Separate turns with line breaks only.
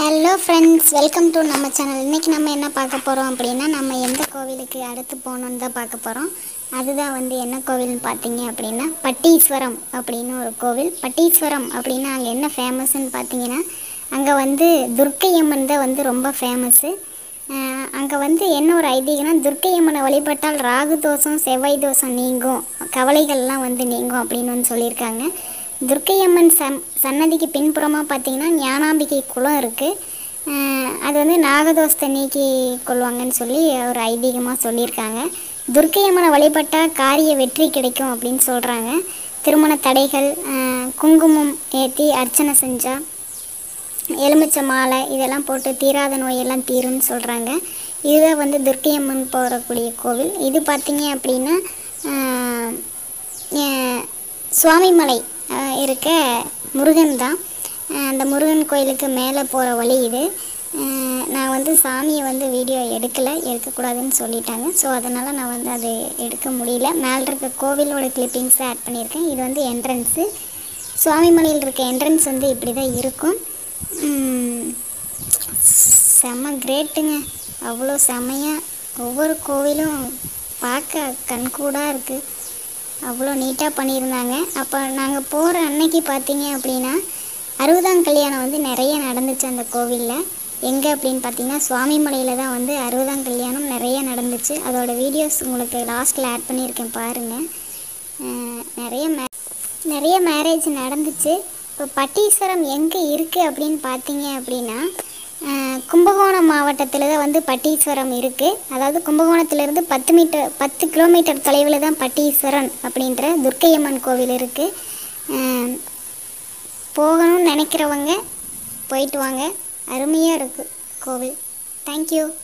hello friends welcome to நம்ம channel இன்றைக்கி நம்ம என்ன பார்க்க போகிறோம் அப்படின்னா நம்ம எந்த கோவிலுக்கு அடுத்து போகணுன்னு தான் பார்க்க போகிறோம் அதுதான் வந்து என்ன கோவில்னு பார்த்தீங்க அப்படின்னா பட்டீஸ்வரம் அப்படின்னு ஒரு கோவில் பட்டீஸ்வரம் அப்படின்னா அங்கே என்ன ஃபேமஸ்ன்னு பார்த்தீங்கன்னா அங்கே வந்து துர்க்கையம்மன் தான் வந்து ரொம்ப ஃபேமஸ்ஸு அங்கே வந்து என்ன ஒரு ஐதீகம்னா துர்க்கையம்மனை வழிபட்டால் ராகு தோஷம் செவ்வாய் தோஷம் நீங்கும் கவலைகள்லாம் வந்து நீங்கும் அப்படின்னு வந்து சொல்லியிருக்காங்க துர்க்கையம்மன் சன் சன்னதிக்கு பின்புறமாக பார்த்தீங்கன்னா ஞானாம்பிகை குளம் இருக்குது அது வந்து நாகதோஷத்தை நீக்கி கொள்வாங்கன்னு சொல்லி ஒரு ஐதீகமாக சொல்லியிருக்காங்க துர்க்கையம்மனை வழிபட்டால் காரிய வெற்றி கிடைக்கும் அப்படின்னு சொல்கிறாங்க திருமண தடைகள் ஆஹ் குங்குமம் ஏற்றி அர்ச்சனை செஞ்சால் எலுமிச்சை மாலை இதெல்லாம் போட்டு தீராத நோயெல்லாம் தீரும்னு சொல்கிறாங்க இதுதான் வந்து துர்க்கையம்மன் போகக்கூடிய கோவில் இது பார்த்தீங்க அப்படின்னா ஆஹ், ஏ- சுவாமிமலை ஆஹ், இருக்க முருகன் தான் ஆஹ், அந்த முருகன் கோயிலுக்கு மேலே போகிற வழி இது ஆஹ், நான் வந்து சாமியை வந்து வீடியோ எடுக்கலை எடுக்கக்கூடாதுன்னு சொல்லிட்டாங்க ஸோ அதனால் நான் வந்து அது எடுக்க முடியல மேலே இருக்க கோவிலோட கிளிப்பிங்ஸை ஆட் பண்ணியிருக்கேன் இது வந்து என்ட்ரன்ஸு சுவாமிமலையில் இருக்க என்ட்ரன்ஸ் வந்து இப்படி தான் இருக்கும் உம், செம்ம கிரேட்டுங்க அவ்வளோ செமையாக ஒவ்வொரு கோவிலும் பார்க்க கண்கூடாக இருக்குது அவ்வளோ நீட்டாக பண்ணியிருந்தாங்க அப்போ நாங்கள் போகிற அன்னைக்கு பார்த்தீங்க அப்படின்னா அறுபதாம் கல்யாணம் வந்து நிறைய நடந்துச்சு அந்த கோவிலில் எங்கே அப்படின்னு பார்த்தீங்கன்னா சுவாமிமலையில் தான் வந்து அறுபதாம் கல்யாணம் நிறைய நடந்துச்சு அதோட வீடியோஸ் உங்களுக்கு லாஸ்ட்டில் ஆட் பண்ணியிருக்கேன் பாருங்கள் அஹ் நிறைய மே நிறைய மேரேஜ் நடந்துச்சு இப்போ பட்டீஸ்வரம் எங்கே இருக்குது அப்படின்னு பார்த்தீங்க அப்படின்னா அஹ் கும்பகோணம் மாவட்டத்தில் தான் வந்து பட்டீஸ்வரம் இருக்குது அதாவது கும்பகோணத்திலேருந்து பத்து மீட்டர் பத்து கிலோமீட்டர் தொலைவில் தான் பட்டீஸ்வரன் அப்படின்ற துர்க்கையம்மன் கோவில் இருக்குது போகணும்னு நினைக்கிறவங்க போயிட்டு வாங்க அருமையாக இருக்குது கோவில் தேங்க்யூ